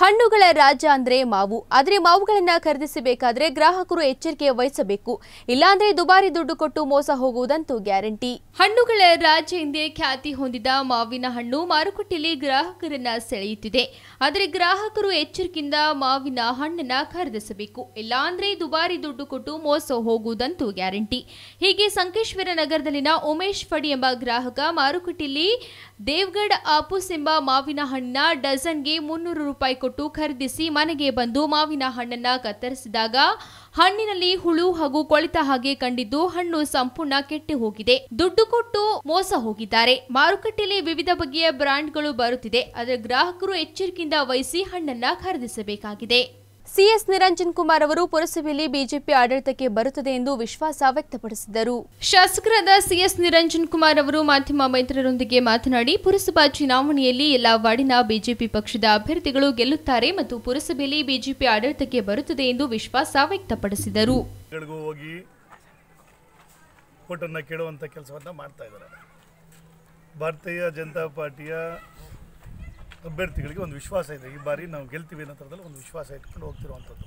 ಹಣ್ಣುಗಳ ರಾಜ ಅಂದ್ರೆ ಮಾವು ಆದ್ರೆ ಮಾವುಗಳನ್ನ ಖರೀದಿಸಬೇಕಾದ್ರೆ ಗ್ರಾಹಕರು ಎಚ್ಚರಿಕೆ ವಹಿಸಬೇಕು ಇಲ್ಲಾಂದ್ರೆ ದುಬಾರಿ ದುಡ್ಡು ಕೊಟ್ಟು ಮೋಸ ಹೋಗುವುದಂತೂ ಗ್ಯಾರಂಟಿ ಹಣ್ಣುಗಳ ರಾಜ ಎಂದೇ ಖ್ಯಾತಿ ಹೊಂದಿದ ಮಾವಿನ ಹಣ್ಣು ಮಾರುಕಟ್ಟೆಯಲ್ಲಿ ಗ್ರಾಹಕರನ್ನ ಸೆಳೆಯುತ್ತಿದೆ ಆದರೆ ಗ್ರಾಹಕರು ಎಚ್ಚರಿಕೆಯಿಂದ ಮಾವಿನ ಹಣ್ಣನ್ನ ಖರೀದಿಸಬೇಕು ಇಲ್ಲಾಂದ್ರೆ ದುಬಾರಿ ದುಡ್ಡು ಕೊಟ್ಟು ಮೋಸ ಹೋಗುವುದಂತೂ ಗ್ಯಾರಂಟಿ ಹೀಗೆ ಸಂಕೇಶ್ವರ ನಗರದಲ್ಲಿನ ಉಮೇಶ್ ಫಡಿ ಎಂಬ ಗ್ರಾಹಕ ಮಾರುಕಟ್ಟೆಯಲ್ಲಿ ದೇವ್ಗಢ್ ಆಪೂಸ್ ಎಂಬ ಮಾವಿನ ಹಣ್ಣಿನ ಡಜನ್ಗೆ ಮುನ್ನೂರು ರೂಪಾಯಿ ಕೊಟ್ಟು ಖರೀದಿಸಿ ಮನೆಗೆ ಬಂದು ಮಾವಿನ ಹಣ್ಣನ್ನ ಕತ್ತರಿಸಿದಾಗ ಹಣ್ಣಿನಲ್ಲಿ ಹುಳು ಹಾಗೂ ಕೊಳಿತ ಹಾಗೆ ಕಂಡಿದ್ದು ಹಣ್ಣು ಸಂಪೂರ್ಣ ಕೆಟ್ಟು ಹೋಗಿದೆ ದುಡ್ಡು ಕೊಟ್ಟು ಮೋಸ ಹೋಗಿದ್ದಾರೆ ಮಾರುಕಟ್ಟೆಯಲ್ಲಿ ವಿವಿಧ ಬಗೆಯ ಬ್ರಾಂಡ್ಗಳು ಬರುತ್ತಿದೆ ಆದರೆ ಗ್ರಾಹಕರು ಎಚ್ಚರಿಕೆಯಿಂದ ವಹಿಸಿ ಹಣ್ಣನ್ನ ಖರೀದಿಸಬೇಕಾಗಿದೆ ಸಿಎಸ್ ನಿರಂಜನ್ ಕುಮಾರ್ ಅವರು ಪುರಸಭೆಯಲ್ಲಿ ಬಿಜೆಪಿ ಆಡಳಿತಕ್ಕೆ ಬರುತ್ತದೆ ಎಂದು ವಿಶ್ವಾಸ ವ್ಯಕ್ತಪಡಿಸಿದರು ಶಾಸಕರಾದ ಸಿಎಸ್ ನಿರಂಜನ್ ಕುಮಾರ್ ಅವರು ಮಾಧ್ಯಮ ಮೈತ್ರರೊಂದಿಗೆ ಮಾತನಾಡಿ ಪುರಸಭಾ ಚುನಾವಣೆಯಲ್ಲಿ ಎಲ್ಲಾ ವಾರ್ಡಿನ ಬಿಜೆಪಿ ಪಕ್ಷದ ಅಭ್ಯರ್ಥಿಗಳು ಗೆಲ್ಲುತ್ತಾರೆ ಮತ್ತು ಪುರಸಭೆಯಲ್ಲಿ ಬಿಜೆಪಿ ಆಡಳಿತಕ್ಕೆ ಬರುತ್ತದೆ ಎಂದು ವಿಶ್ವಾಸ ವ್ಯಕ್ತಪಡಿಸಿದರು ಗಳಿಗೂ ಹೋಗಿ ಓಟನ್ನು ಕೇಳುವಂಥ ಕೆಲಸವನ್ನು ಮಾಡ್ತಾ ಇದ್ದಾರೆ ಭಾರತೀಯ ಜನತಾ ಪಾರ್ಟಿಯ ಅಭ್ಯರ್ಥಿಗಳಿಗೆ ಒಂದು ವಿಶ್ವಾಸ ಇದೆ ಈ ಬಾರಿ ನಾವು ಗೆಲ್ತೀವಿ ಅನ್ನೋ ಥರದಲ್ಲಿ ಒಂದು ವಿಶ್ವಾಸ ಇಟ್ಕೊಂಡು ಹೋಗ್ತಿರುವಂಥದ್ದು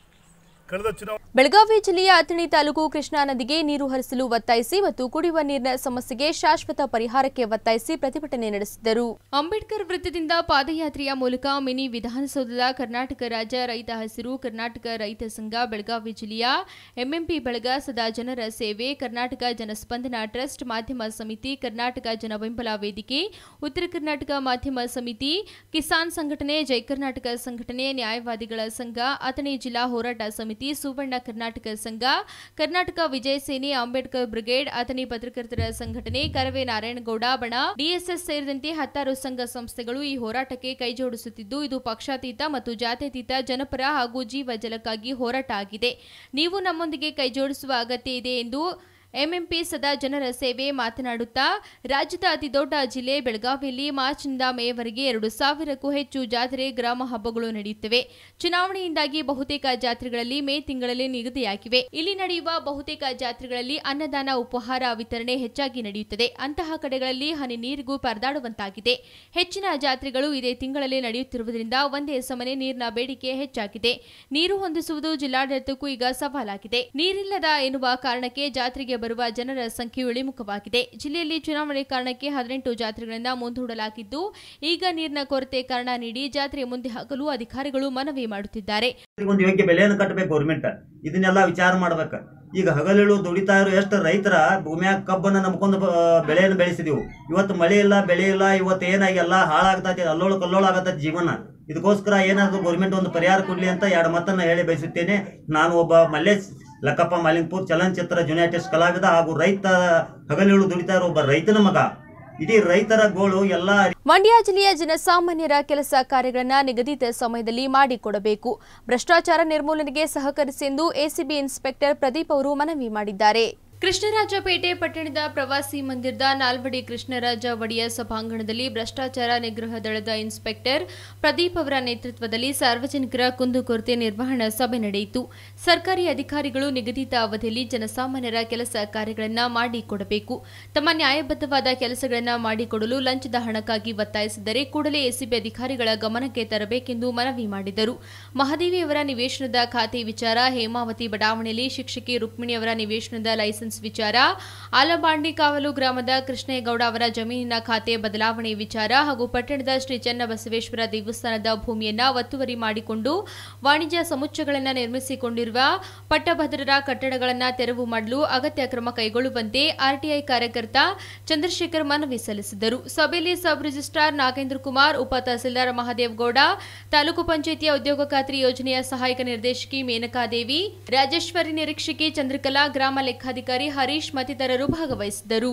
ಕಳೆದ ಚುನಾವಣೆ ಬೆಳಗಾವಿ ಜಿಲ್ಲೆಯ ಅಥಣಿ ತಾಲೂಕು ಕೃಷ್ಣಾ ನದಿಗೆ ನೀರು ಹರಿಸಲು ಒತ್ತಾಯಿಸಿ ಮತ್ತು ಕುಡಿಯುವ ನೀರಿನ ಸಮಸ್ಯೆಗೆ ಶಾಶ್ವತ ಪರಿಹಾರಕ್ಕೆ ಒತ್ತಾಯಿಸಿ ಪ್ರತಿಭಟನೆ ನಡೆಸಿದರು ಅಂಬೇಡ್ಕರ್ ವೃತ್ತದಿಂದ ಪಾದಯಾತ್ರೆಯ ಮೂಲಕ ಮಿನಿ ವಿಧಾನಸೌಧದ ಕರ್ನಾಟಕ ರಾಜ್ಯ ರೈತ ಹಸಿರು ಕರ್ನಾಟಕ ರೈತ ಸಂಘ ಬೆಳಗಾವಿ ಜಿಲ್ಲೆಯ ಎಂಎಂಪಿ ಬಳಗ ಸದಾ ಜನರ ಸೇವೆ ಕರ್ನಾಟಕ ಜನಸ್ಪಂದನ ಟ್ರಸ್ಟ್ ಮಾಧ್ಯಮ ಸಮಿತಿ ಕರ್ನಾಟಕ ಜನ ಬೆಂಬಲ ವೇದಿಕೆ ಉತ್ತರ ಕರ್ನಾಟಕ ಮಾಧ್ಯಮ ಸಮಿತಿ ಕಿಸಾನ್ ಸಂಘಟನೆ ಜೈ ಕರ್ನಾಟಕ ಸಂಘಟನೆ ನ್ಯಾಯವಾದಿಗಳ ಸಂಘ ಅಥಣಿ ಜಿಲ್ಲಾ ಹೋರಾಟ ಸಮಿತಿ ಸುವರ್ಣ ಕರ್ನಾಟಕ ಸಂಘ ಕರ್ನಾಟಕ ವಿಜಯ ಸೇನೆ ಅಂಬೇಡ್ಕರ್ ಬ್ರಿಗೇಡ್ ಅಥಣಿ ಪತ್ರಕರ್ತರ ಸಂಘಟನೆ ಕರವೇ ನಾರಾಯಣಗೌಡ ಬಣ ಡಿಎಸ್ಎಸ್ ಸೇರಿದಂತೆ ಹತ್ತಾರು ಸಂಘ ಸಂಸ್ಥೆಗಳು ಈ ಹೋರಾಟಕ್ಕೆ ಕೈಜೋಡಿಸುತ್ತಿದ್ದು ಇದು ಪಕ್ಷಾತೀತ ಮತ್ತು ಜಾತ್ಯತೀತ ಜನಪರ ಹಾಗೂ ಜೀವ ಜಲಕ್ಕಾಗಿ ಹೋರಾಟ ಆಗಿದೆ ನೀವು ನಮ್ಮೊಂದಿಗೆ ಕೈಜೋಡಿಸುವ ಅಗತ್ಯ ಇದೆ ಎಂದು ಎಂಎಂಪಿ ಸದಾ ಜನರ ಸೇವೆ ಮಾತನಾಡುತ್ತಾ ರಾಜ್ಯದ ಅತಿದೊಡ್ಡ ಜಿಲ್ಲೆ ಬೆಳಗಾವಿಯಲ್ಲಿ ಮಾರ್ಚ್ನಿಂದ ಮೇವರೆಗೆ ಎರಡು ಸಾವಿರಕ್ಕೂ ಹೆಚ್ಚು ಜಾತ್ರೆ ಗ್ರಾಮ ಹಬ್ಬಗಳು ನಡೆಯುತ್ತವೆ ಚುನಾವಣೆಯಿಂದಾಗಿ ಬಹುತೇಕ ಜಾತ್ರೆಗಳಲ್ಲಿ ಮೇ ತಿಂಗಳಲ್ಲಿ ನಿಗದಿಯಾಗಿವೆ ಇಲ್ಲಿ ನಡೆಯುವ ಬಹುತೇಕ ಜಾತ್ರೆಗಳಲ್ಲಿ ಅನ್ನದಾನ ಉಪಹಾರ ವಿತರಣೆ ಹೆಚ್ಚಾಗಿ ನಡೆಯುತ್ತದೆ ಅಂತಹ ಕಡೆಗಳಲ್ಲಿ ಹನಿ ನೀರಿಗೂ ಪರದಾಡುವಂತಾಗಿದೆ ಹೆಚ್ಚಿನ ಜಾತ್ರೆಗಳು ಇದೇ ತಿಂಗಳಲ್ಲಿ ನಡೆಯುತ್ತಿರುವುದರಿಂದ ಒಂದೇ ಸಮನೆ ನೀರಿನ ಬೇಡಿಕೆ ಹೆಚ್ಚಾಗಿದೆ ನೀರು ಹೊಂದಿಸುವುದು ಜಿಲ್ಲಾಡಳಿತಕ್ಕೂ ಈಗ ಸವಾಲಾಗಿದೆ ನೀರಿಲ್ಲದ ಎನ್ನುವ ಕಾರಣಕ್ಕೆ ಜಾತ್ರೆಗೆ ಬರುವ ಜನರ ಸಂಖ್ಯೆಯು ಇಳಿಮುಖವಾಗಿದೆ ಜಿಲ್ಲೆಯಲ್ಲಿ ಚುನಾವಣೆ ಕಾರಣಕ್ಕೆ ಹದಿನೆಂಟು ಜಾತ್ರೆಗಳಿಂದ ಮುಂದೂಡಲಾಗಿದ್ದು ಈಗ ನೀರಿನ ಕೊರತೆ ಕಾರಣ ನೀಡಿ ಜಾತ್ರೆ ಮುಂದೆ ಹಾಕಲು ಅಧಿಕಾರಿಗಳು ಮನವಿ ಮಾಡುತ್ತಿದ್ದಾರೆ ಒಂದು ಯೋಗ್ಯ ಬೆಲೆಯನ್ನು ಕಟ್ಟಬೇಕು ಗೌರ್ಮೆಂಟ್ ಇದನ್ನೆಲ್ಲ ವಿಚಾರ ಮಾಡ್ಬೇಕು ಈಗ ಹಗಲಿಳು ದುಡಿತಾ ಇರೋ ಎಷ್ಟು ರೈತರ ಭೂಮಿಯಾಗ ಕಬ್ಬನ್ನು ನಂಬ್ಕೊಂಡು ಬ- ಬೆಳೆಯನ್ನು ಬೆಳೆಸಿದೀವು ಇವತ್ತು ಮಳೆ ಇಲ್ಲ ಬೆಳೆ ಇಲ್ಲ ಇವತ್ತು ಏನಾಗಿ ಎಲ್ಲ ಹಾಳಾಗ್ತೈತಿ ಅಲ್ಲೋಳು ಕಲ್ಲೋಳು ಆಗತೈತಿ ಜೀವನ ಇದಕ್ಕೋಸ್ಕರ ಏನಾದ್ರು ಗೌರ್ಮೆಂಟ್ ಒಂದು ಪರಿಹಾರ ಕೊಡ್ಲಿ ಅಂತ ಎರಡು ಮಾತನ್ನ ಹೇಳಿ ಬಯಸುತ್ತೇನೆ ನಾನು ಒಬ್ಬ ಮಲ್ಲೇಶ್ ಲಕ್ಕಪ್ಪ ಮಾಲಿಂಗ್ಪುರ್ ಚಲನಚಿತ್ರ ಜುನಿಯಾಟಿಸ್ಟ್ ಕಲಾವಿದ ಹಾಗೂ ರೈತ ಹಗಲಿಳು ದುಡಿತಾ ಇರೋ ಒಬ್ಬ ರೈತನ ಮಗ ಇಡೀ ರೈತರ ಗೋಳು ಎಲ್ಲ ಮಂಡ್ಯ ಜಿಲ್ಲೆಯ ಜನಸಾಮಾನ್ಯರ ಕೆಲಸ ಕಾರ್ಯಗಳನ್ನು ನಿಗದಿತ ಸಮಯದಲ್ಲಿ ಮಾಡಿಕೊಡಬೇಕು ಭ್ರಷ್ಟಾಚಾರ ನಿರ್ಮೂಲನೆಗೆ ಸಹಕರಿಸಿ ಎಂದು ಎಸಿಬಿ ಇನ್ಸ್ಪೆಕ್ಟರ್ ಪ್ರದೀಪ್ ಅವರು ಮನವಿ ಮಾಡಿದ್ದಾರೆ ಕೃಷ್ಣರಾಜಪೇಟೆ ಪಟ್ಟಣದ ಪ್ರವಾಸಿ ಮಂದಿರದ ನಾಲ್ವಡಿ ಕೃಷ್ಣರಾಜ ಒಡೆಯ ಸಭಾಂಗಣದಲ್ಲಿ ಭ್ರಷ್ಟಾಚಾರ ನಿಗ್ರಹ ದಳದ ಇನ್ಸ್ಪೆಕ್ಟರ್ ಪ್ರದೀಪ್ ಅವರ ನೇತೃತ್ವದಲ್ಲಿ ಸಾರ್ವಜನಿಕರ ಕುಂದುಕೊರತೆ ನಿರ್ವಹಣಾ ಸಭೆ ನಡೆಯಿತು ಸರ್ಕಾರಿ ಅಧಿಕಾರಿಗಳು ನಿಗದಿತ ಅವಧಿಯಲ್ಲಿ ಜನಸಾಮಾನ್ಯರ ಕೆಲಸ ಕಾರ್ಯಗಳನ್ನು ಮಾಡಿಕೊಡಬೇಕು ತಮ್ಮ ನ್ಯಾಯಬದ್ಧವಾದ ಕೆಲಸಗಳನ್ನು ಮಾಡಿಕೊಡಲು ಲಂಚದ ಹಣಕ್ಕಾಗಿ ಒತ್ತಾಯಿಸಿದರೆ ಕೂಡಲೇ ಎಸಿಬಿ ಅಧಿಕಾರಿಗಳ ಗಮನಕ್ಕೆ ತರಬೇಕೆಂದು ಮನವಿ ಮಾಡಿದರು ಮಹಾದೇವಿಯವರ ನಿವೇಶನದ ಖಾತೆ ವಿಚಾರ ಹೇಮಾವತಿ ಬಡಾವಣೆಯಲ್ಲಿ ಶಿಕ್ಷಕಿ ರುಕ್ಮಿಣಿ ಅವರ ನಿವೇಶನದ ಲೈಸೆನ್ಸ್ ವಿಚಾರ ಆಲಬಾಂಡಿ ಕಾವಲು ಗ್ರಾಮದ ಕೃಷ್ಣೇಗೌಡ ಅವರ ಜಮೀನಿನ ಖಾತೆ ಬದಲಾವಣೆ ವಿಚಾರ ಹಾಗೂ ಪಟ್ಟಣದ ಶ್ರೀ ಚನ್ನಬಸವೇಶ್ವರ ದೇವಸ್ಥಾನದ ಭೂಮಿಯನ್ನ ಒತ್ತುವರಿ ಮಾಡಿಕೊಂಡು ವಾಣಿಜ್ಯ ಸಮುಚ್ಚಯಗಳನ್ನು ನಿರ್ಮಿಸಿಕೊಂಡಿರುವ ಪಟ್ಟಭದ್ರರ ಕಟ್ಟಡಗಳನ್ನು ತೆರವು ಮಾಡಲು ಅಗತ್ಯ ಕ್ರಮ ಕೈಗೊಳ್ಳುವಂತೆ ಆರ್ಟಿಐ ಕಾರ್ಯಕರ್ತ ಚಂದ್ರಶೇಖರ್ ಮನವಿ ಸಲ್ಲಿಸಿದರು ಸಭೆಯಲ್ಲಿ ಸಬ್ ರಿಜಿಸ್ಟ್ರಾರ್ ನಾಗೇಂದ್ರ ಕುಮಾರ್ ಉಪ ತಹಸೀಲ್ದಾರ್ ಮಹಾದೇವಗೌಡ ತಾಲೂಕು ಪಂಚಾಯಿತಿಯ ಉದ್ಯೋಗ ಖಾತ್ರಿ ಯೋಜನೆಯ ಸಹಾಯಕ ನಿರ್ದೇಶಕಿ ಮೇನಕಾದೇವಿ ರಾಜೇಶ್ವರಿ ನಿರೀಕ್ಷಕಿ ಚಂದ್ರಕಲಾ ಗ್ರಾಮ ಲೆಕ್ಕಾಧಿಕಾರಿ ಹರೀಶ್ ಮತ್ತಿತರರು ಭಾಗವಹಿಸಿದ್ದರು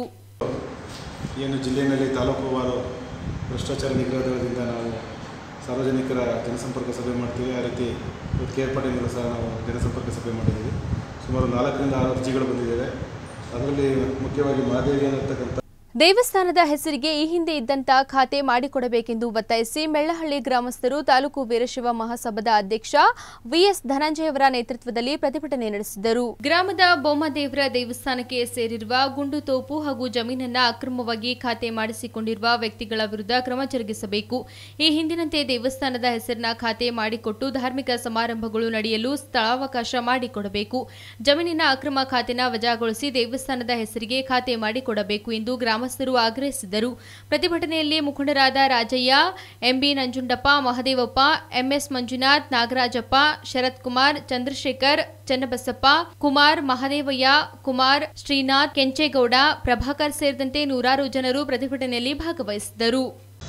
ಏನು ಜಿಲ್ಲೆಯಲ್ಲಿ ತಾಲೂಕುವಾರು ಭ್ರಷ್ಟಾಚಾರ ನಿಗ್ರಹ ದಳದಿಂದ ನಾವು ಸಾರ್ವಜನಿಕರ ಜನಸಂಪರ್ಕ ಸಭೆ ಮಾಡ್ತೀವಿ ಆ ರೀತಿ ಇವತ್ತು ಕೆ ಪಾಟೀಲಿಂದ ಸಹ ನಾವು ಜನಸಂಪರ್ಕ ಸಭೆ ಮಾಡಿದ್ದೀವಿ ಸುಮಾರು ನಾಲ್ಕರಿಂದ ಆರು ಅರ್ಜಿಗಳು ಬಂದಿದ್ದಾವೆ ಅದರಲ್ಲಿ ಮುಖ್ಯವಾಗಿ ಮಾದೇವಿ ಅನ್ನತಕ್ಕಂಥ ದೇವಸ್ಥಾನದ ಹೆಸರಿಗೆ ಈ ಹಿಂದೆ ಇದ್ದಂತ ಖಾತೆ ಮಾಡಿಕೊಡಬೇಕೆಂದು ಒತ್ತಾಯಿಸಿ ಮೆಳ್ಳಹಳ್ಳಿ ಗ್ರಾಮಸ್ಥರು ತಾಲೂಕು ವೀರಶೈವ ಮಹಾಸಭಾದ ಅಧ್ಯಕ್ಷ ವಿಎಸ್ ಧನಂಜಯ ಅವರ ನೇತೃತ್ವದಲ್ಲಿ ಪ್ರತಿಭಟನೆ ನಡೆಸಿದರು ಗ್ರಾಮದ ಬೊಮ್ಮದೇವರ ದೇವಸ್ಥಾನಕ್ಕೆ ಸೇರಿರುವ ಗುಂಡು ತೋಪು ಹಾಗೂ ಜಮೀನನ್ನ ಅಕ್ರಮವಾಗಿ ಖಾತೆ ಮಾಡಿಸಿಕೊಂಡಿರುವ ವ್ಯಕ್ತಿಗಳ ವಿರುದ್ಧ ಕ್ರಮ ಜರುಗಿಸಬೇಕು ಈ ಹಿಂದಿನಂತೆ ದೇವಸ್ಥಾನದ ಹೆಸರಿನ ಖಾತೆ ಮಾಡಿಕೊಟ್ಟು ಧಾರ್ಮಿಕ ಸಮಾರಂಭಗಳು ನಡೆಯಲು ಸ್ಥಳಾವಕಾಶ ಮಾಡಿಕೊಡಬೇಕು ಜಮೀನಿನ ಅಕ್ರಮ ಖಾತೆನ ವಜಾಗೊಳಿಸಿ ದೇವಸ್ಥಾನದ ಹೆಸರಿಗೆ ಖಾತೆ ಮಾಡಿಕೊಡಬೇಕು ಎಂದು ಗ್ರಾಮಸ್ಥರು ಆಗ್ರಹಿಸಿದರು ಪ್ರತಿಭಟನೆಯಲ್ಲಿ ಮುಖಂಡರಾದ ರಾಜಯ್ಯ ಎಂಬಿ ನಂಜುಂಡಪ್ಪ ಮಹದೇವಪ್ಪ ಎಂಎಸ್ ಮಂಜುನಾಥ್ ನಾಗರಾಜಪ್ಪ ಶರತ್ ಕುಮಾರ್ ಚಂದ್ರಶೇಖರ್ ಚನ್ನಬಸಪ್ಪ ಕುಮಾರ್ ಮಹದೇವಯ್ಯ ಕುಮಾರ್ ಶ್ರೀನಾಥ್ ಕೆಂಚೇಗೌಡ ಪ್ರಭಾಕರ್ ಸೇರಿದಂತೆ ನೂರಾರು ಜನರು ಪ್ರತಿಭಟನೆಯಲ್ಲಿ ಭಾಗವಹಿಸಿದ್ದರು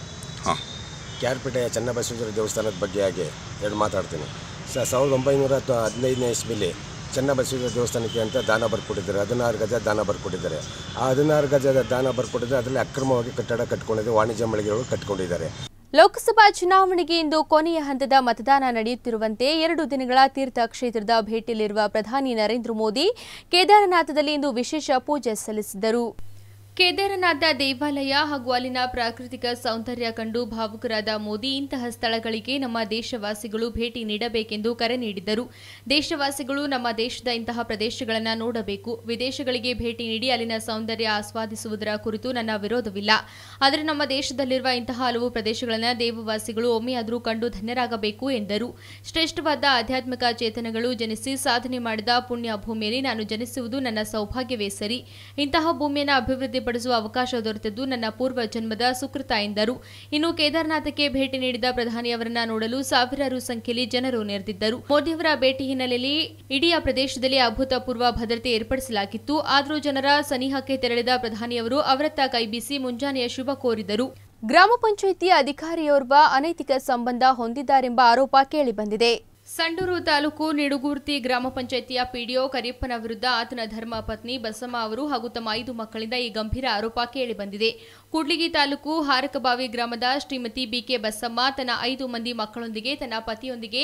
ಕ್ಯಾರ್ಪೇಟೆಯ ಚನ್ನಬಸವೇಶ್ವರ ದೇವಸ್ಥಾನದ ಬಗ್ಗೆ ಆಗಿ ಎರಡು ಮಾತಾಡ್ತೀನಿ ಸ ಸಾವಿರದ ಒಂಬೈನೂರ ತ- ಹದಿನೈದನೇ ಇಸ್ವಿಲಿ ಚನ್ನಬಸವೇಶ್ವರ ದೇವಸ್ಥಾನಕ್ಕೆ ಅಂತ ದಾನ ಬರ್ಕೊಟ್ಟಿದ್ದಾರೆ ಹದಿನಾರು ಗಜ ದಾನ ಬರ್ಕೊಟ್ಟಿದ್ದಾರೆ ಆ ಹದಿನಾರು ಗಜದ ದಾನ ಬರ್ಕೊಟ್ಟಿದ್ರೆ ಅದರಲ್ಲಿ ಅಕ್ರಮವಾಗಿ ಕಟ್ಟಡ ಕಟ್ಕೊಂಡಿದ್ದಾರೆ ವಾಣಿಜ್ಯ ಮಳಿಗೆಗಳು ಕಟ್ಕೊಂಡಿದ್ದಾರೆ ಲೋಕಸಭಾ ಚುನಾವಣೆಗೆ ಇಂದು ಕೊನೆಯ ಹಂತದ ಮತದಾನ ನಡೆಯುತ್ತಿರುವಂತೆ ಎರಡು ದಿನಗಳ ತೀರ್ಥ ಕ್ಷೇತ್ರದ ಭೇಟಿಯಲ್ಲಿರುವ ಪ್ರಧಾನಿ ನರೇಂದ್ರ ಮೋದಿ ಕೇದಾರನಾಥದಲ್ಲಿ ಇಂದು ವಿಶೇಷ ಪೂಜೆ ಸಲ್ಲಿಸಿದರು ಕೇದಾರನಾಥ ದೇವಾಲಯ ಹಾಗೂ ಅಲ್ಲಿನ ಪ್ರಾಕೃತಿಕ ಸೌಂದರ್ಯ ಕಂಡು ಭಾವುಕರಾದ ಮೋದಿ ಇಂತಹ ಸ್ಥಳಗಳಿಗೆ ನಮ್ಮ ದೇಶವಾಸಿಗಳು ಭೇಟಿ ನೀಡಬೇಕೆಂದು ಕರೆ ನೀಡಿದರು ದೇಶವಾಸಿಗಳು ನಮ್ಮ ದೇಶದ ಇಂತಹ ಪ್ರದೇಶಗಳನ್ನು ನೋಡಬೇಕು ವಿದೇಶಗಳಿಗೆ ಭೇಟಿ ನೀಡಿ ಅಲ್ಲಿನ ಸೌಂದರ್ಯ ಆಸ್ವಾದಿಸುವುದರ ಕುರಿತು ನನ್ನ ವಿರೋಧವಿಲ್ಲ ಆದರೆ ನಮ್ಮ ದೇಶದಲ್ಲಿರುವ ಇಂತಹ ಹಲವು ಪ್ರದೇಶಗಳನ್ನು ದೇವವಾಸಿಗಳು ಒಮ್ಮೆಯಾದರೂ ಕಂಡು ಧನ್ಯರಾಗಬೇಕು ಎಂದರು ಶ್ರೇಷ್ಠವಾದ ಆಧ್ಯಾತ್ಮಿಕ ಚೇತನಗಳು ಜನಿಸಿ ಸಾಧನೆ ಮಾಡಿದ ಪುಣ್ಯ ಭೂಮಿಯಲ್ಲಿ ನಾನು ಜನಿಸುವುದು ನನ್ನ ಸೌಭಾಗ್ಯವೇ ಸರಿ ಇಂತಹ ಭೂಮಿಯನ್ನು ಅಭಿವೃದ್ಧಿಪಡಿಸುವ ಅವಕಾಶ ದೊರೆತದ್ದು ನನ್ನ ಪೂರ್ವ ಜನ್ಮದ ಸುಕೃತ ಎಂದರು ಇನ್ನು ಕೇದಾರನಾಥಕ್ಕೆ ಭೇಟಿ ನೀಡಿದ ಪ್ರಧಾನಿ ಅವರನ್ನ ನೋಡಲು ಸಾವಿರಾರು ಸಂಖ್ಯೆಯಲ್ಲಿ ಜನರು ನೆರೆದಿದ್ದರು ಮೋದಿಯವರ ಭೇಟಿ ಹಿನ್ನೆಲೆಯಲ್ಲಿ ಇಡೀ ಆ ಪ್ರದೇಶದಲ್ಲಿ ಅಭೂತಪೂರ್ವ ಭದ್ರತೆ ಏರ್ಪಡಿಸಲಾಗಿತ್ತು ಆದರೂ ಜನರ ಸನಿಹಕ್ಕೆ ತೆರಳಿದ ಪ್ರಧಾನಿಯವರು ಅವರತ್ತ ಕೈಬೀಸಿ ಮುಂಜಾನೆಯ ಶುಭ ಕೋರಿದರು ಗ್ರಾಮ ಪಂಚಾಯಿತಿ ಅಧಿಕಾರಿಯೋರ್ವ ಅನೈತಿಕ ಸಂಬಂಧ ಹೊಂದಿದ್ದಾರೆಂಬ ಆರೋಪ ಕೇಳಿಬಂದಿದೆ ಸಂಡೂರು ತಾಲೂಕು ನಿಡುಗೂರ್ತಿ ಗ್ರಾಮ ಪಂಚಾಯಿತಿಯ ಪಿಡಿಒ ಕರಿಯಪ್ಪನ ವಿರುದ್ಧ ಆತನ ಧರ್ಮ ಪತ್ನಿ ಬಸಮ್ಮ ಅವರು ಹಾಗೂ ತಮ್ಮ ಐದು ಮಕ್ಕಳಿಂದ ಈ ಗಂಭೀರ ಆರೋಪ ಕೇಳಿಬಂದಿದೆ ಕೂಡ್ಲಿಗಿ ತಾಲೂಕು ಹಾರಕಬಾವಿ ಗ್ರಾಮದ ಶ್ರೀಮತಿ ಬಿಕೆ ಬಸಮ್ಮ ತನ್ನ ಐದು ಮಂದಿ ಮಕ್ಕಳೊಂದಿಗೆ ತನ್ನ ಪತಿಯೊಂದಿಗೆ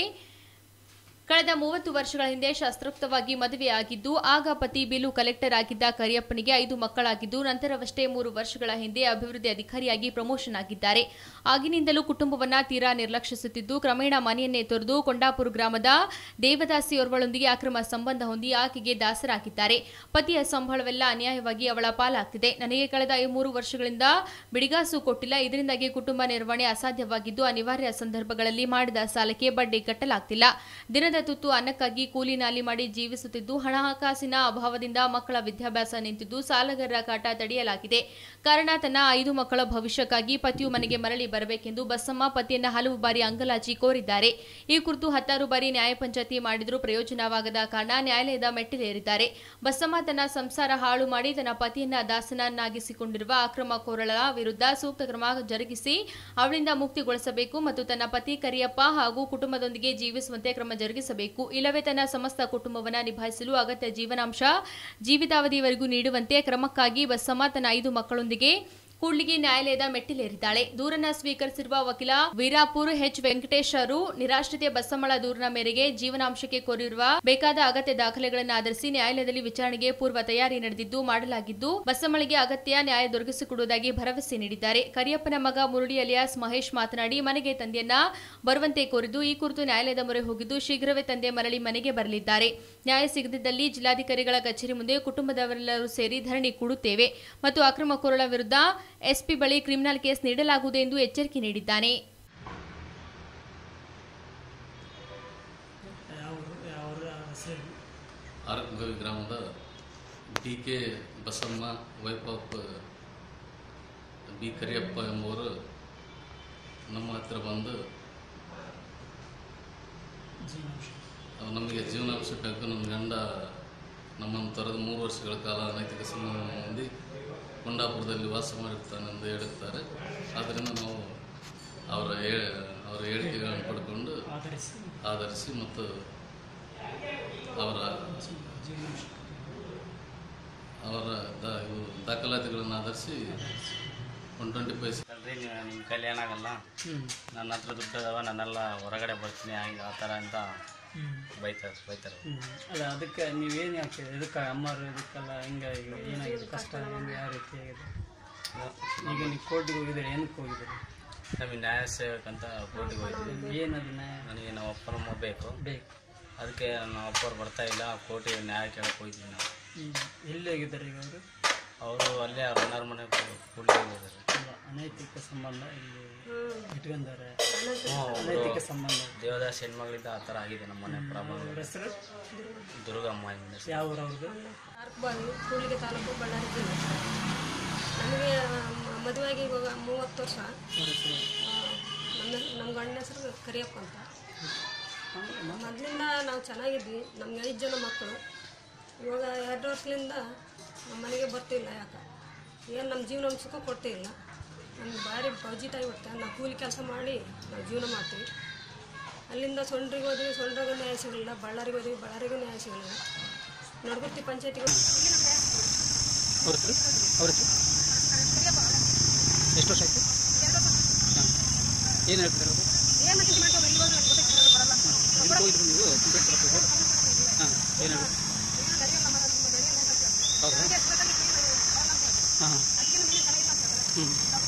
ಕಳೆದ ಮೂವತ್ತು ವರ್ಷಗಳ ಹಿಂದೆ ಶಾಸ್ತ್ರೋಕ್ತವಾಗಿ ಮದುವೆಯಾಗಿದ್ದು ಆಗ ಪತಿ ಬಿಲು ಕಲೆಕ್ಟರ್ ಆಗಿದ್ದ ಕರಿಯಪ್ಪನಿಗೆ ಐದು ಮಕ್ಕಳಾಗಿದ್ದು ನಂತರವಷ್ಟೇ ಮೂರು ವರ್ಷಗಳ ಹಿಂದೆ ಅಭಿವೃದ್ಧಿ ಅಧಿಕಾರಿಯಾಗಿ ಪ್ರಮೋಷನ್ ಆಗಿದ್ದಾರೆ ಆಗಿನಿಂದಲೂ ಕುಟುಂಬವನ್ನ ತೀರಾ ನಿರ್ಲಕ್ಷಿಸುತ್ತಿದ್ದು ಕ್ರಮೇಣ ಮನೆಯನ್ನೇ ತೊರೆದು ಕೊಂಡಾಪುರ ಗ್ರಾಮದ ದೇವದಾಸಿಯೋರ್ವಳೊಂದಿಗೆ ಅಕ್ರಮ ಸಂಬಂಧ ಹೊಂದಿ ಆಕೆಗೆ ದಾಸರಾಗಿದ್ದಾರೆ ಪತಿಯ ಸಂಬಳವೆಲ್ಲ ಅನ್ಯಾಯವಾಗಿ ಅವಳ ಪಾಲಾಗ್ತಿದೆ ನನಗೆ ಕಳೆದ ಈ ಮೂರು ವರ್ಷಗಳಿಂದ ಬಿಡಿಗಾಸು ಕೊಟ್ಟಿಲ್ಲ ಇದರಿಂದಾಗಿ ಕುಟುಂಬ ನಿರ್ವಹಣೆ ಅಸಾಧ್ಯವಾಗಿದ್ದು ಅನಿವಾರ್ಯ ಸಂದರ್ಭಗಳಲ್ಲಿ ಮಾಡಿದ ಸಾಲಕ್ಕೆ ಬಡ್ಡಿ ಕಟ್ಟಲಾಗ್ತಿಲ್ಲ ದಿನದ ತುತ್ತು ಅನ್ನಕ್ಕಾಗಿ ಕೂಲಿ ನಾಲಿ ಮಾಡಿ ಜೀವಿಸುತ್ತಿದ್ದು ಹಣಕಾಸಿನ ಅಭಾವದಿಂದ ಮಕ್ಕಳ ವಿದ್ಯಾಭ್ಯಾಸ ನಿಂತಿದ್ದು ಸಾಲಗಾರರ ಕಾಟ ತಡೆಯಲಾಗಿದೆ ಕಾರಣ ತನ್ನ ಐದು ಮಕ್ಕಳ ಭವಿಷ್ಯಕ್ಕಾಗಿ ಪತಿಯು ಮನೆಗೆ ಮರಳಿ ಬರಬೇಕೆಂದು ಬಸಮ್ಮ ಪತಿಯನ್ನ ಹಲವು ಬಾರಿ ಅಂಗಲಾಚಿ ಕೋರಿದ್ದಾರೆ ಈ ಕುರಿತು ಹತ್ತಾರು ಬಾರಿ ನ್ಯಾಯ ಪಂಚಾಯತಿ ಮಾಡಿದರೂ ಪ್ರಯೋಜನವಾಗದ ಕಾರಣ ನ್ಯಾಯಾಲಯದ ಮೆಟ್ಟಿಲೇರಿದ್ದಾರೆ ಬಸಮ್ಮ ತನ್ನ ಸಂಸಾರ ಹಾಳು ಮಾಡಿ ತನ್ನ ಪತಿಯನ್ನ ದಾಸನನ್ನಾಗಿಸಿಕೊಂಡಿರುವ ಅಕ್ರಮ ಕೋರಳ ವಿರುದ್ಧ ಸೂಕ್ತ ಕ್ರಮ ಜರುಗಿಸಿ ಅವಳಿಂದ ಮುಕ್ತಿಗೊಳಿಸಬೇಕು ಮತ್ತು ತನ್ನ ಪತಿ ಕರಿಯಪ್ಪ ಹಾಗೂ ಕುಟುಂಬದೊಂದಿಗೆ ಜೀವಿಸುವಂತೆ ಕ್ರಮ ಜರುಗಿಸಬೇಕು ಇಲ್ಲವೇ ತನ್ನ ಸಮಸ್ತ ಕುಟುಂಬವನ್ನ ನಿಭಾಯಿಸಲು ಅಗತ್ಯ ಜೀವನಾಂಶ ಜೀವಿತಾವಧಿಯವರೆಗೂ ನೀಡುವಂತೆ ಕ್ರಮಕ್ಕಾಗಿ ಬಸಮ್ಮ ತನ್ನ ಐದು ಮಕ್ಕಳೊಂದಿಗೆ ಕೂಡ್ಲಿಗಿ ನ್ಯಾಯಾಲಯದ ಮೆಟ್ಟಿಲೇರಿದ್ದಾಳೆ ದೂರನ್ನ ಸ್ವೀಕರಿಸಿರುವ ವಕೀಲ ವೀರಾಪುರ್ ಎಚ್ ವೆಂಕಟೇಶ್ ಅವರು ನಿರಾಶ್ರಿತೆ ಬಸಮ್ಮಳ ದೂರಿನ ಮೇರೆಗೆ ಜೀವನಾಂಶಕ್ಕೆ ಕೋರಿರುವ ಬೇಕಾದ ಅಗತ್ಯ ದಾಖಲೆಗಳನ್ನು ಆಧರಿಸಿ ನ್ಯಾಯಾಲಯದಲ್ಲಿ ವಿಚಾರಣೆಗೆ ಪೂರ್ವ ತಯಾರಿ ನಡೆದಿದ್ದು ಮಾಡಲಾಗಿದ್ದು ಬಸಮ್ಮಳಿಗೆ ಅಗತ್ಯ ನ್ಯಾಯ ದೊರಕಿಸಿಕೊಡುವುದಾಗಿ ಭರವಸೆ ನೀಡಿದ್ದಾರೆ ಕರಿಯಪ್ಪನ ಮಗ ಮುರಳಿ ಅಲಿಯಾಸ್ ಮಹೇಶ್ ಮಾತನಾಡಿ ಮನೆಗೆ ತಂದೆಯನ್ನ ಬರುವಂತೆ ಕೋರಿದ್ದು ಈ ಕುರಿತು ನ್ಯಾಯಾಲಯದ ಮೊರೆ ಹೋಗಿದ್ದು ಶೀಘ್ರವೇ ತಂದೆ ಮರಳಿ ಮನೆಗೆ ಬರಲಿದ್ದಾರೆ ನ್ಯಾಯ ಸಿಗದಿದ್ದಲ್ಲಿ ಜಿಲ್ಲಾಧಿಕಾರಿಗಳ ಕಚೇರಿ ಮುಂದೆ ಕುಟುಂಬದವರೆಲ್ಲರೂ ಸೇರಿ ಧರಣಿ ಕೂಡುತ್ತೇವೆ ಮತ್ತು ಅಕ್ರಮ ಕೋರಳ ವಿರುದ್ಧ ಎಸ್ಪಿ ಬಳಿ ಕ್ರಿಮಿನಲ್ ಕೇಸ್ ನೀಡಲಾಗುವುದು ಎಂದು ಎಚ್ಚರಿಕೆ ನೀಡಿದ್ದಾನೆ ಆರಕಗವಿ ಗ್ರಾಮದ D K Basamma wife of B Kariyappa ಎಂಬುವರು ನಮ್ಮ ಹತ್ರ ಬಂದು ಅಹ್, ನಮಗೆ ಜೀವನಾಂಶ ಬೇಕು ನಮ್ಮ ಗಂಡ ನಮ್ಮನ್ನು ತೊರೆದು ಮೂರು ವರ್ಷಗಳ ಕಾಲ ಅನೈತಿಕ ಸಂಬಂಧ ಹೊಂದಿ ಕೊಂಡಾಪುರದಲ್ಲಿ ವಾಸ ಮಾಡಿರ್ತಾನೆಂದು ಹೇಳುತ್ತಾರೆ ಆದ್ದರಿಂದ ನಾವು ಅವರ ಹೇ ಅವರ ಹೇಳಿಕೆಗಳನ್ನು ಪಡ್ಕೊಂಡು ಆಧರಿಸಿ ಮತ್ತು ಅವರ ಅವರ ದ- ಇವು ದಾಖಲಾತಿಗಳನ್ನು ಆಧರಿಸಿ ಒನ್ ಟ್ವೆಂಟಿ ಫೈವ್ ಅಲ್ರಿ ನೀವು ನಿಮ್ಮ ಕೈಲಿ ಏನಾಗಲ್ಲ ನನ್ನ ಹತ್ರ ದುಡ್ಡು ಅದಾವ ನಾನೆಲ್ಲ ಹೊರಗಡೆ ಬರ್ತೀನಿ ಹಂಗೆ ಆ ಥರ ಅಂತ ಬೈತಾರೆ ಬೈತಾರೆ ಅಲ್ಲ ಅದಕ್ಕೆ ನೀವೇನು ಯಾಕೆ ಇದಕ್ಕೆ ಅಮ್ಮರು ಇದಕ್ಕೆಲ್ಲ ಹೆಂಗೆ ಈಗ ಏನಾಗಿದೆ ಕಷ್ಟ ಹೆಂಗೆ ಯಾವ ರೀತಿ ಆಗಿದೆ ಈಗ ನೀವು ಕೋರ್ಟಿಗೆ ಹೋಗಿದ್ದೀರಿ ಏನಕ್ಕೆ ಹೋಗಿದ್ದೀರಿ ನಮಗೆ ನ್ಯಾಯ ಸೇವಕಂತ ಕೋರ್ಟಿಗೆ ಹೋಗಿದ್ವಿ ಏನದು ನ್ಯಾಯ ನನಗೆ ನಮ್ಮ ಅಪ್ಪನಮ್ಮ ಬೇಕು ಬೇಕು ಅದಕ್ಕೆ ನಮ್ಮ ಅಪ್ಪವ್ರು ಬರ್ತಾ ಇಲ್ಲ ಕೋರ್ಟಿಗೆ ನ್ಯಾಯ ಕೇಳಕ್ಕೆ ಹೋಗಿದ್ವಿ ನಾವು ಹ್ಮ್. ಎಲ್ಲಿ ಹೋಗಿದ್ದಾರೆ ಈಗ ಅವರು ಅವರು ಅಲ್ಲೇ ಅವ್ರ ಅಣ್ಣಾರ ಮನೆ ಕೂಡ್ಲಿಗೆ ಹೋಗಿದ್ದಾರೆ ಅಲ್ಲ ಅನೈತಿಕ ಸಂಬಂಧ ಇಲ್ಲಿ ಇಟ್ಕೊಂಡಾರೆ ಹ್ಞೂ ಅನೈತಿಕ ಸಂಬಂಧ ದೇವದಾಸ್ ಹೆಣ್ಮಗಳಿಂದ ಆ ಥರ ಆಗಿದೆ ನಮ್ಮ ಮನೆ ಪ್ರಾಬ್ಲಮ್ ಅವ್ರ ಹೆಸರು ದುರ್ಗಮ್ಮ ಇವ್ನ ಹೆಸರು. ಯಾವ ಊರು ಅವ್ರದ್ದು ಬಾವಿ ಕೂಡ್ಲಿಗೆ ತಾಲೂಕು ಬಳ್ಳಾರಿ ಜಿಲ್ಲೆ ನಮಗೆ ಮದುವೆಯಾಗಿ ಇವಾಗ ಮೂವತ್ತು ವರ್ಷ ಅವ್ರ ಹೆಸರು ಆ, ನಮ್ಮ ನಮ್ಮ ಗಂಡನ ಹೆಸರು ಕರಿಯಪ್ಪ ಅಂತ ಮೊದಲಿಂದ ನಾವು ಚೆನ್ನಾಗಿದ್ವಿ ನಮ್ಗೆ ಐದು ಜನ ಮಕ್ಕಳು ಇವಾಗ ಎರಡು ವರ್ಷದಿಂದ ನಮ್ಮ ಮನೆಗೆ ಬರ್ತಿಲ್ಲ ಯಾಕೆ ಏನು ನಮ್ಮ ಜೀವನ ಒಂದು ಸುಖ ಕೊಡ್ತಿಲ್ಲ ನಮ್ಗೆ ಭಾರಿ ಬಜಿಟ್ ಆಗಿಬಿಡುತ್ತೆ ನಾವು ಕೂಲಿ ಕೆಲಸ ಮಾಡಿ ನಾವು ಜೀವನ ಮಾಡ್ತೀವಿ ಅಲ್ಲಿಂದ ಸೊಂಡ್ರಿಗೆ ಹೋದ್ವಿ ಸೊಂಡ್ರಿಗೂ ನ್ಯಾಯ ಸಿಗಲಿಲ್ಲ ಬಳ್ಳಾರಿಗೆ ಹೋದ್ವಿ ಬಳ್ಳಾರಿಗೂ ನ್ಯಾಯ ಸಿಗಲಿಲ್ಲ ನಡಗುತ್ತಿ ಪಂಚಾಯತಿಗೂ ಅವ್ರ ಹೆಸರು ಅವ್ರ ಹೆಸರು ಎಷ್ಟು ವರ್ಷ ಆಯ್ತು ಏನು ಹೇಳ್ತಾರೆ ಅವರು ಇದಕ್ಕೆ ಹೋಗಿದ್ರು ನೀವು ಕಂಪ್ಲೇಂಟ್ ಕೊಡಕ್ಕೆ ಹೋಗಿ ಹಾಂ ಏನು ಹೇಳಿ ಹೌದಾ ಹಾಂ ಹ್ಞೂ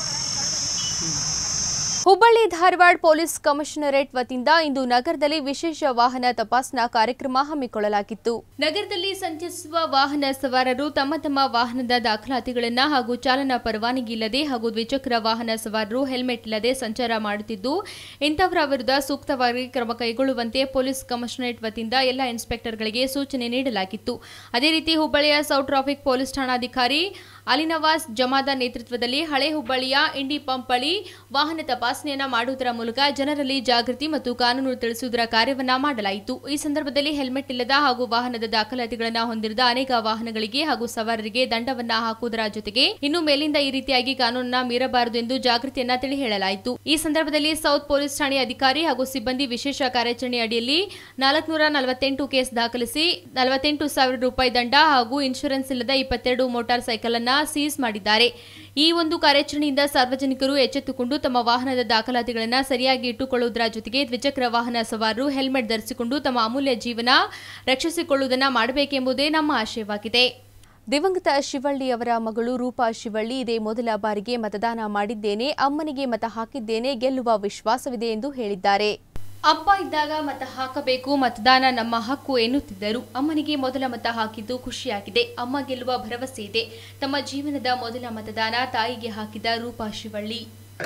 ಹುಬ್ಬಳ್ಳಿ ಧಾರವಾಡ ಪೊಲೀಸ್ ಕಮಿಷನರೇಟ್ ವತಿಯಿಂದ ಇಂದು ನಗರದಲ್ಲಿ ವಿಶೇಷ ವಾಹನ ತಪಾಸಣಾ ಕಾರ್ಯಕ್ರಮ ಹಮ್ಮಿಕೊಳ್ಳಲಾಗಿತ್ತು ನಗರದಲ್ಲಿ ಸಂಚರಿಸುವ ವಾಹನ ಸವಾರರು ತಮ್ಮ ತಮ್ಮ ವಾಹನದ ದಾಖಲಾತಿಗಳನ್ನು ಹಾಗೂ ಚಾಲನಾ ಪರವಾನಗಿ ಇಲ್ಲದೆ ಹಾಗೂ ದ್ವಿಚಕ್ರ ವಾಹನ ಸವಾರರು ಹೆಲ್ಮೆಟ್ ಇಲ್ಲದೆ ಸಂಚಾರ ಮಾಡುತ್ತಿದ್ದು ಇಂಥವರ ವಿರುದ್ಧ ಸೂಕ್ತವಾಗಿ ಕ್ರಮ ಕೈಗೊಳ್ಳುವಂತೆ ಪೊಲೀಸ್ ಕಮಿಷನರೇಟ್ ವತಿಯಿಂದ ಎಲ್ಲ ಇನ್ಸ್ಪೆಕ್ಟರ್ಗಳಿಗೆ ಸೂಚನೆ ನೀಡಲಾಗಿತ್ತು ಅದೇ ರೀತಿ ಹುಬ್ಬಳ್ಳಿಯ ಸೌತ್ ಟ್ರಾಫಿಕ್ ಪೊಲೀಸ್ ಠಾಣಾಧಿಕಾರಿ ಅಲಿನವಾಸ್ ಜಮಾದ ನೇತೃತ್ವದಲ್ಲಿ ಹಳೆ ಹುಬ್ಬಳ್ಳಿಯ ಇಂಡಿ ಪಂಪ್ ಬಳಿ ವಾಹನ ತಪಾಸಣೆಯನ್ನ ಮಾಡುವುದರ ಮೂಲಕ ಜನರಲ್ಲಿ ಜಾಗೃತಿ ಮತ್ತು ಕಾನೂನು ತಿಳಿಸುವುದರ ಕಾರ್ಯವನ್ನ ಮಾಡಲಾಯಿತು ಈ ಸಂದರ್ಭದಲ್ಲಿ ಹೆಲ್ಮೆಟ್ ಇಲ್ಲದ ಹಾಗೂ ವಾಹನದ ದಾಖಲಾತಿಗಳನ್ನು ಹೊಂದಿರದ ಅನೇಕ ವಾಹನಗಳಿಗೆ ಹಾಗೂ ಸವಾರರಿಗೆ ದಂಡವನ್ನ ಹಾಕುವುದರ ಜೊತೆಗೆ ಇನ್ನು ಮೇಲಿಂದ ಈ ರೀತಿಯಾಗಿ ಕಾನೂನನ್ನ ಮೀರಬಾರದು ಎಂದು ಜಾಗೃತಿಯನ್ನ ತಿಳಿ ಹೇಳಲಾಯಿತು ಈ ಸಂದರ್ಭದಲ್ಲಿ ಸೌತ್ ಪೊಲೀಸ್ ಠಾಣೆ ಅಧಿಕಾರಿ ಹಾಗೂ ಸಿಬ್ಬಂದಿ ವಿಶೇಷ ಕಾರ್ಯಾಚರಣೆ ಅಡಿಯಲ್ಲಿ ನಾಲ್ಕುನೂರ ನಲವತ್ತೆಂಟು ಕೇಸ್ ದಾಖಲಿಸಿ ನಲವತ್ತೆಂಟು ಸಾವಿರ ರೂಪಾಯಿ ದಂಡ ಹಾಗೂ ಇನ್ಶೂರೆನ್ಸ್ ಇಲ್ಲದ ಇಪ್ಪತ್ತೆರಡು ಮೋಟಾರ್ ಸೈಕಲ್ ಅನ್ನ ಸೀಸ್ ಮಾಡಿದ್ದಾರೆ ಈ ಒಂದು ಕಾರ್ಯಾಚರಣೆಯಿಂದ ಸಾರ್ವಜನಿಕರು ಎಚ್ಚೆತ್ತುಕೊಂಡು ತಮ್ಮ ವಾಹನದ ದಾಖಲಾತಿಗಳನ್ನು ಸರಿಯಾಗಿ ಇಟ್ಟುಕೊಳ್ಳುವುದರ ಜೊತೆಗೆ ದ್ವಿಚಕ್ರ ವಾಹನ ಸವಾರರು ಹೆಲ್ಮೆಟ್ ಧರಿಸಿಕೊಂಡು ತಮ್ಮ ಅಮೂಲ್ಯ ಜೀವನ ರಕ್ಷಿಸಿಕೊಳ್ಳುವುದನ್ನು ಮಾಡಬೇಕೆಂಬುದೇ ನಮ್ಮ ಆಶಯವಾಗಿದೆ ದಿವಂಗತ ಶಿವಳ್ಳಿ ಅವರ ಮಗಳು ರೂಪಾ ಶಿವಳ್ಳಿ ಇದೇ ಮೊದಲ ಬಾರಿಗೆ ಮತದಾನ ಮಾಡಿದ್ದೇನೆ ಅಮ್ಮನಿಗೆ ಮತ ಹಾಕಿದ್ದೇನೆ ಗೆಲ್ಲುವ ವಿಶ್ವಾಸವಿದೆ ಎಂದು ಹೇಳಿದ್ದಾರೆ ಅಪ್ಪ ಇದ್ದಾಗ ಮತ ಹಾಕಬೇಕು ಮತದಾನ ನಮ್ಮ ಹಕ್ಕು ಎನ್ನುತ್ತಿದ್ದರು ಅಮ್ಮನಿಗೆ ಮೊದಲ ಮತ ಹಾಕಿದ್ದು ಖುಷಿಯಾಗಿದೆ ಅಮ್ಮ ಗೆಲ್ಲುವ ಭರವಸೆ ಇದೆ ತಮ್ಮ ಜೀವನದ ಮೊದಲ ಮತದಾನ ತಾಯಿಗೆ ಹಾಕಿದ ರೂಪಾ ಶಿವಳ್ಳಿ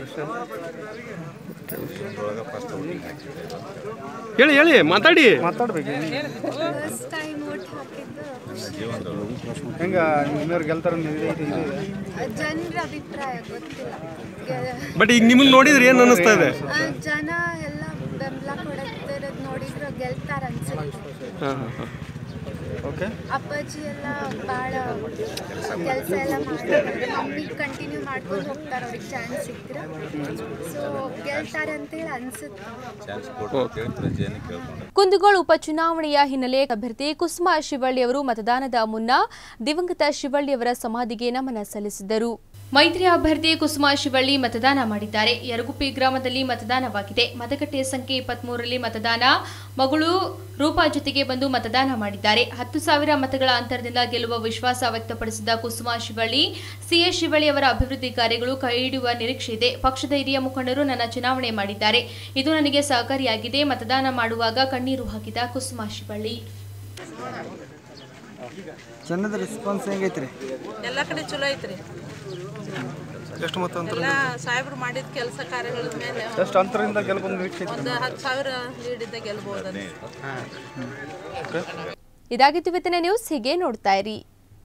ಹೇಳಿ ಹೇಳಿ ಮಾತಾಡಿ ಫಸ್ಟ್ ಟೈಮ್ ಓಟ್ ಹಾಕಿದ್ದು ಹೆಂಗ ಇನ್ನೂರು ಗೆಲ್ತಾರ ಜನರ ಅಭಿಪ್ರಾಯ ಗೊತ್ತಿಲ್ಲ ಬಟ್ ಈಗ ನಿಮ್ಮನ್ನ ನೋಡಿದ್ರೆ ಏನು ಅನ್ನಿಸ್ತಾ ಇದೆ ಆ, ಜನ ಎಲ್ಲ ಬೆಂಬಲ ಕೊಡುತ್ತಿರೋದು ನೋಡಿದ್ರೆ ಗೆಲ್ತಾರ ಅನ್ಸುತ್ತೆ ಹಾಂ ಹಾಂ ಹಾಂ ಓಕೆ ಅಪ್ಪಾಜಿ ಎಲ್ಲ ಭಾಳ ಕೆಲಸ ಎಲ್ಲ ಮಾಡ್ತಾರೆ ಮಮ್ಮಿ ಕಂಟಿನ್ಯೂ ಮಾಡ್ಕೊಂಡು ಹೋಗ್ತಾರೆ ಅವ್ರಿಗೆ ಚಾನ್ಸ್ ಸಿಕ್ಕರೆ ಸೊ ಗೆಲ್ತಾರೆ ಅಂತೇಳಿ ಅನ್ಸುತ್ತೆ ಕುಂದಗೋಳ ಉಪಚುನಾವಣೆಯ ಹಿನ್ನೆಲೆ ಅಭ್ಯರ್ಥಿ ಕುಸುಮಾ ಶಿವಳ್ಳಿ ಅವರು ಮತದಾನದ ಮುನ್ನ ದಿವಂಗತ ಶಿವಳ್ಳಿ ಅವರ ಸಮಾಧಿಗೆ ನಮನ ಸಲ್ಲಿಸಿದರು ಮೈತ್ರಿ ಅಭ್ಯರ್ಥಿ ಕುಸುಮಾ ಶಿವಳ್ಳಿ ಮತದಾನ ಮಾಡಿದ್ದಾರೆ ಯರಗುಪ್ಪಿ ಗ್ರಾಮದಲ್ಲಿ ಮತದಾನವಾಗಿದೆ ಮತಗಟ್ಟೆ ಸಂಖ್ಯೆ ಇಪ್ಪತ್ಮೂರರಲ್ಲಿ ಮತದಾನ ಮಗಳು ರೂಪಾ ಜೊತೆಗೆ ಬಂದು ಮತದಾನ ಮಾಡಿದ್ದಾರೆ ಹತ್ತು ಸಾವಿರ ಮತಗಳ ಅಂತರದಿಂದ ಗೆಲ್ಲುವ ವಿಶ್ವಾಸ ವ್ಯಕ್ತಪಡಿಸಿದ ಕುಸುಮಾ ಶಿವಳ್ಳಿ ಸಿಎಸ್ ಶಿವಳ್ಳಿ ಅವರ ಅಭಿವೃದ್ಧಿ ಕಾರ್ಯಗಳು ಕೈ ಹಿಡಿಯುವ ನಿರೀಕ್ಷೆ ಇದೆ ಪಕ್ಷದ ಹಿರಿಯ ಮುಖಂಡರು ನನ್ನ ಚುನಾವಣೆ ಮಾಡಿದ್ದಾರೆ ಇದು ನನಗೆ ಸಹಕಾರಿಯಾಗಿದೆ ಮತದಾನ ಮಾಡುವಾಗ ಕಣ್ಣೀರು ಹಾಕಿದ ಕುಸುಮಾ ಶಿವಳ್ಳಿ ಜನದ ರೆಸ್ಪಾನ್ಸ್ ಹೆಂಗೈತ್ರಿ ಎಲ್ಲ ಕಡೆ ಚಲೋ ಐತ್ರಿ ಎಷ್ಟು ಮತ ಅಂತರ ಎಲ್ಲ ಸಾಹೇಬ್ರು ಮಾಡಿದ ಕೆಲಸ ಕಾರ್ಯಗಳ ಮೇಲೆ ಎಷ್ಟು ಅಂತರದಿಂದ ಗೆಲ್ಬಂದು ನಿರೀಕ್ಷೆ ಐತ್ರಿ ಒಂದು ಹತ್ತು ಸಾವಿರ ಲೀಡ್ ಇದ್ದ ಗೆಲ್ಬಹುದು ಇದಾಗಿತ್ತು ಇವತ್ತಿನ ನ್ಯೂಸ್ ಹೀಗೆ ನೋಡ್ತಾ ಇರಿ